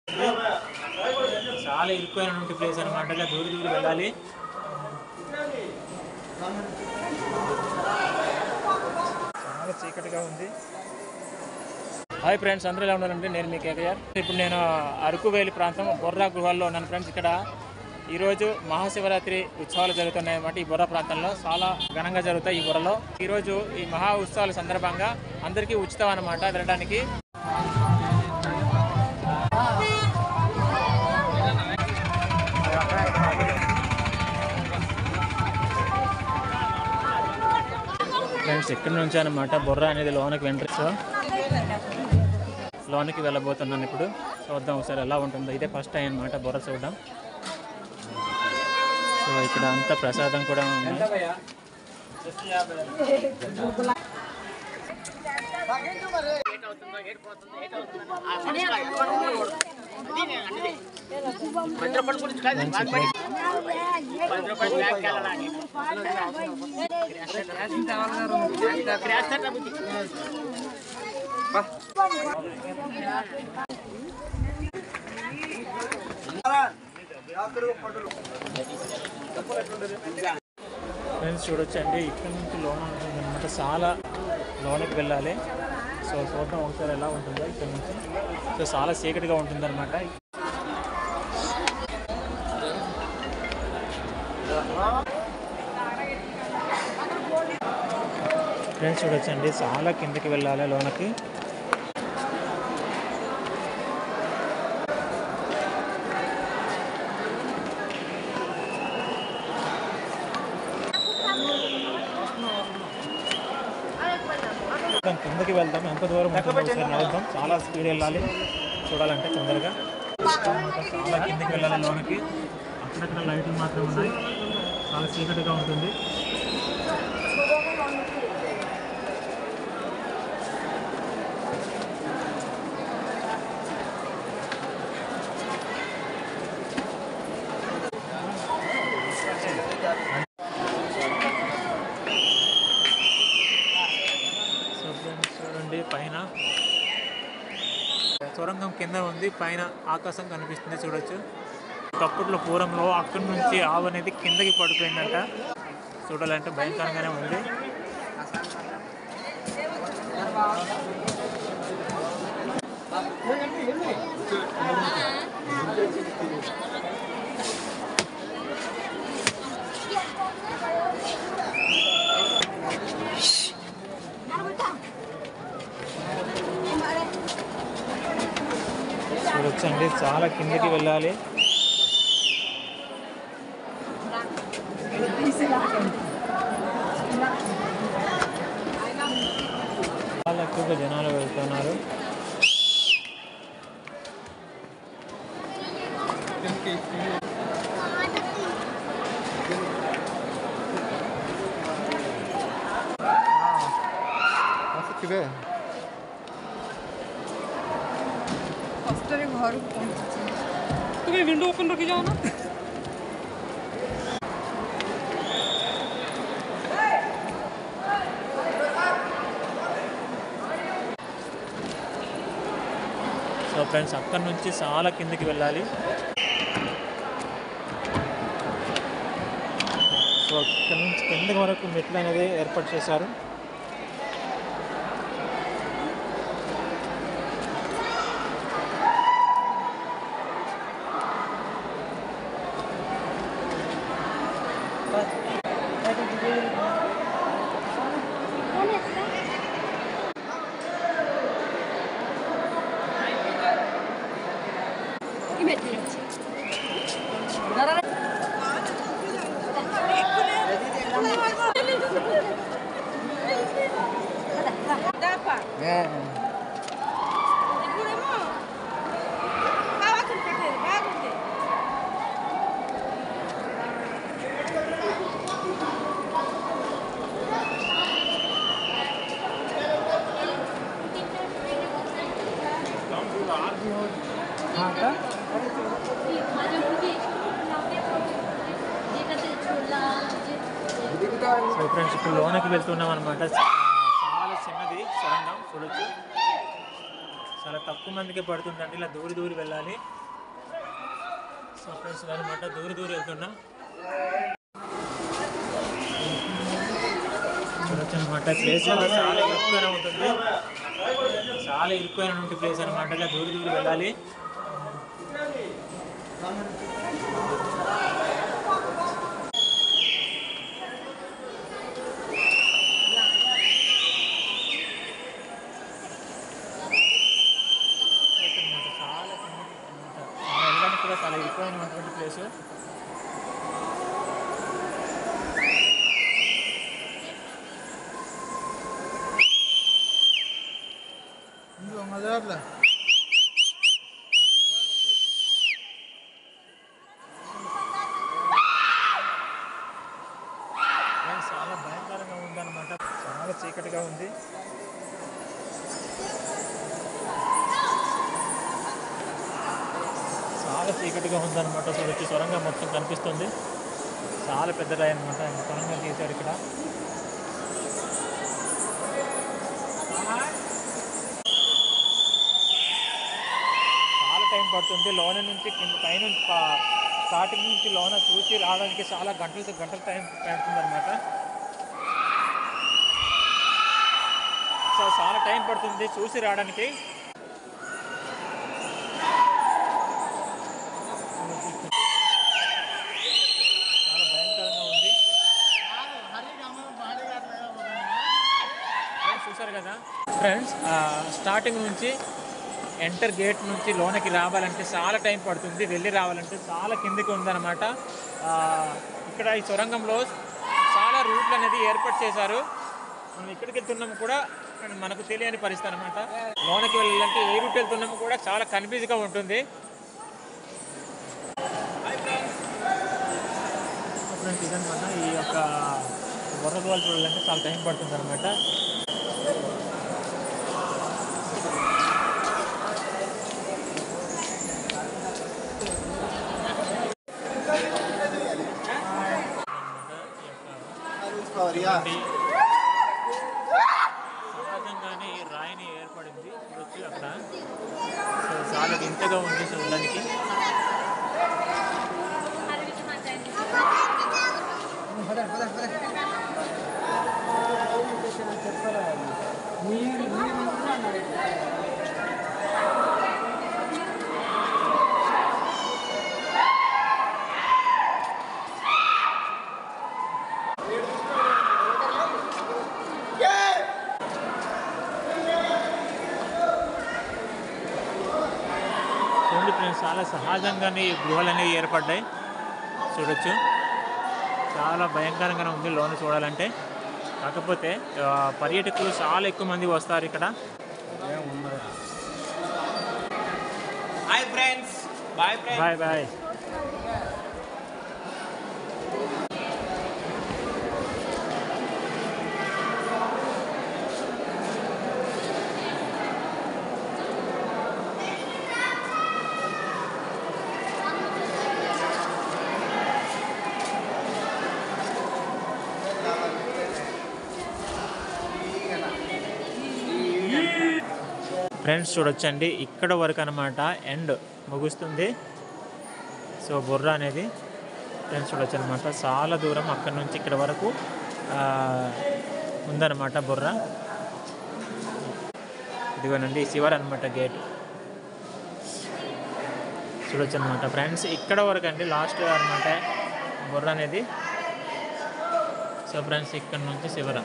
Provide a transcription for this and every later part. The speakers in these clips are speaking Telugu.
చాలా ఇరుకైనటువంటి ప్లేస్ అనమాట ఇలా దూరి దూరి వెళ్ళాలి చాలా చీకటిగా ఉంది హాయ్ ఫ్రెండ్స్ అందరూ ఎలా ఉన్నారంటే నేను మీ కేకేఆర్ ఇప్పుడు నేను అరకు వేలి ప్రాంతం బొర్రా గృహాల్లో ఉన్నాను ఫ్రెండ్స్ ఇక్కడ ఈరోజు మహాశివరాత్రి ఉత్సవాలు జరుగుతున్నాయి అన్నమాట ఈ బొర్రా ప్రాంతంలో చాలా ఘనంగా జరుగుతాయి ఈ బొర్రలో ఈరోజు ఈ మహా ఉత్సవాల సందర్భంగా అందరికీ ఉచితం అన్నమాట వెళ్ళడానికి ఫ్రెండ్స్ ఇక్కడ నుంచి అనమాట బొర్రా అనేది లోనకి ఎంట్రన్స్ లోనికి వెళ్ళబోతున్నాను ఇప్పుడు చూద్దాం ఒకసారి ఎలా ఉంటుందో ఇదే ఫస్ట్ టైం అనమాట బొర్ర చూడడం సో ఇక్కడ అంతా ప్రసాదం కూడా ఉంది ఫ్రెండ్స్ చూడొచ్చండి ఇక్కడ నుంచి లోన ఉంటుందన్నమాట చాలా లోనకి వెళ్ళాలి సో చూద్దాం ఒకసారి ఎలా ఉంటుందో ఇక్కడ నుంచి సో చాలా చీకటిగా ఉంటుందన్నమాట ఫ్రెండ్స్ చూడొచ్చండి చాలా కిందకి వెళ్ళాలి లోనకి మొత్తం కిందకి వెళ్దాం ఎంత దూరం ఉంటుందో ఒకసారి నడుద్దాం చాలా స్పీడ్ వెళ్ళాలి చూడాలంటే తొందరగా చాలా కిందకి వెళ్ళాలి లోనకి అక్కడక్కడ లైట్లు మాత్రం ఉన్నాయి చాలా చీకటిగా ఉంటుంది సో ఫ్రెండ్స్ చూడండి పైన సొరంగం కింద ఉంది పైన ఆకాశం కనిపిస్తుంది చూడొచ్చు ఒకప్పట్లో పూర్వంలో అక్కడి నుంచి ఆవు అనేది కిందకి పడిపోయిందంట చూడాలంటే భయంకరంగానే ఉంది చూడొచ్చండి చాలా కిందకి వెళ్ళాలి చాలా ఎక్కువగా జనాలు వెళ్తున్నారు ହଷ୍ଟେଲ ଘରକୁ ପହଞ୍ଚିଛି ତୁମେ ୱିଣ୍ଡୋ ଓପନ୍ ରଖି ଯାଅ ନା సో ఫ్రెండ్స్ అక్కడి నుంచి చాలా కిందకి వెళ్ళాలి సో అక్కడి నుంచి కిందకి వరకు మెట్లు అనేది ఏర్పాటు చేశారు సో ఫ్రెండ్స్ ఇప్పుడు లోనకి వెళ్తున్నాం అనమాట చాలా చిన్నది సొరంగం చూడొచ్చు చాలా తక్కువ మందికి పడుతుందండి ఇలా దూరి దూరి వెళ్ళాలి సో ఫ్రెండ్స్ అనమాట దూరం దూరం వెళ్తున్నా చూడొచ్చు అనమాట ప్లేస్ చాలా ఇరుక్కునే ఉంటుంది చాలా ఇరుక్కునే ప్లేస్ అనమాట ఇలా దూరం దూరం వెళ్ళాలి అన్నమాట. చాలా కిందకి అన్నమాట. చాలా వెళ్ళడానికి కూడా చాలా ఇరుక్కునేటువంటి ప్లేస్ ఫ్రెండ్స్, చాలా భయంకరంగా ఉందన్నమాట చాలా చీకటిగా ఉంది చాలా చీకటిగా ఉందన్నమాట చూడొచ్చు సొరంగం మొత్తం కనిపిస్తుంది చాలా పెద్దరాయి అనమాట సొరంగం తీశారు ఇక్కడ చాలా టైం పడుతుంది లోన నుంచి కింద పైన స్టార్టింగ్ నుంచి లోన చూసి రావడానికి చాలా గంటలు గంటల టైం పడుతుంది అనమాట సో చాలా టైం పడుతుంది చూసి రావడానికి చాలా భయంకరంగా ఉంది ఫ్రెండ్స్ చూసారు కదా ఫ్రెండ్స్ స్టార్టింగ్ నుంచి ఎంటర్ గేట్ నుంచి లోనకి రావాలంటే చాలా టైం పడుతుంది వెళ్ళి రావాలంటే చాలా కిందికి ఉందన్నమాట ఆ, ఇక్కడ ఈ సొరంగంలో చాలా రూట్లు అనేది ఏర్పాటు చేశారు మనం ఎక్కడికి వెళ్తున్నాము కూడా మనకు తెలియని పరిస్థితి అనమాట లోనకి వెళ్ళాలంటే ఏ రూట్ వెళ్తున్నాము కూడా చాలా కన్ఫ్యూజ్గా ఉంటుంది ఫ్రెండ్స్ ఇదనమాట ఈ యొక్క బొర్రగోలు చూడాలంటే చాలా టైం పడుతుంది అనమాట సహజంగానే ఈ రాయిని ఏర్పడింది చూడొచ్చు అక్కడ సో చాలా వింతగా ఉంది చూడడానికి చూడండి ఫ్రెండ్స్ చాలా సహజంగానే ఈ గృహాలు అనేవి ఏర్పడ్డాయి చూడొచ్చు చాలా భయంకరంగానే ఉంది లోన్ చూడాలంటే కాకపోతే ఆ, పర్యాటకులు చాలా ఎక్కువ మంది వస్తారు ఇక్కడ hi friends bye friends bye bye friends చూడొచ్చండి ఇక్కడ వరకు అనమాట ఎండ్ ముగుస్తుంది సో బుర్ర అనేది ఫ్రెండ్స్ చూడొచ్చు అనమాట చాలా దూరం అక్కడ నుంచి ఇక్కడ వరకు ఆ, ఉందన్నమాట బుర్ర ఇదిగోనండి శివర్ అనమాట గేట్ చూడొచ్చు అనమాట ఫ్రెండ్స్ ఇక్కడ వరకు అండి లాస్ట్ అనమాట బుర్ర అనేది సో ఫ్రెండ్స్ ఇక్కడ నుంచి శివర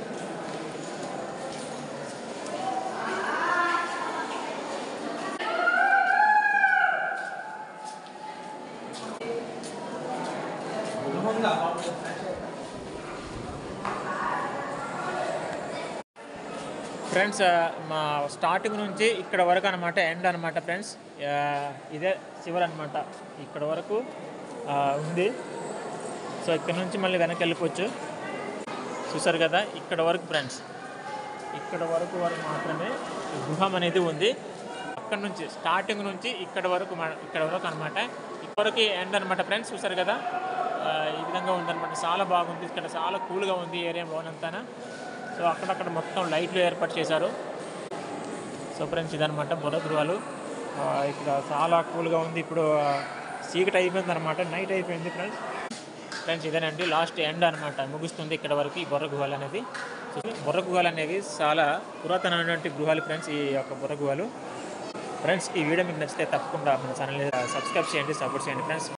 ఫ్రెండ్స్ ఆ, మా స్టార్టింగ్ నుంచి ఇక్కడ వరకు అనమాట ఎండ్ అనమాట ఫ్రెండ్స్ ఆ, ఇదే చివరి అనమాట ఇక్కడ వరకు ఆ, ఉంది సో ఇక్కడ నుంచి మళ్ళీ వెనక్కి వెళ్ళిపోవచ్చు చూసారు కదా ఇక్కడ వరకు ఫ్రెండ్స్ ఇక్కడ వరకు వరకు మాత్రమే ఈ గృహం అనేది ఉంది అక్కడ నుంచి స్టార్టింగ్ నుంచి ఇక్కడ వరకు మన- ఇక్కడ వరకు అనమాట ఇక్కడికి ఎండ్ అనమాట ఫ్రెండ్స్ చూసారు కదా ఆ, ఈ విధంగా ఉందన్నమాట చాలా బాగుంది ఇక్కడ చాలా కూల్గా ఉంది ఏరియా లోనంతా సో అక్కడక్కడ మొత్తం లైట్లు ఏర్పాటు చేశారు సో ఫ్రెండ్స్ ఇదనమాట బుర్ర గృహాలు ఆ, ఇక్కడ చాలా కూల్గా ఉంది ఇప్పుడు చీకటి అయిపోయింది అనమాట నైట్ అయిపోయింది ఫ్రెండ్స్ ఫ్రెండ్స్ ఇదేనండి లాస్ట్ ఎండ్ అనమాట ముగుస్తుంది ఇక్కడ వరకు ఈ బొర్ర గుహలు అనేది సో బొర్ర గుహలు అనేవి చాలా పురాతనమైనటువంటి గృహాలు ఫ్రెండ్స్ ఈ యొక్క బొర్ర గుహలు ఫ్రెండ్స్ ఈ వీడియో మీకు నచ్చితే తప్పకుండా మన ఛానల్ని సబ్స్క్రైబ్ చేయండి సపోర్ట్ చేయండి ఫ్రెండ్స్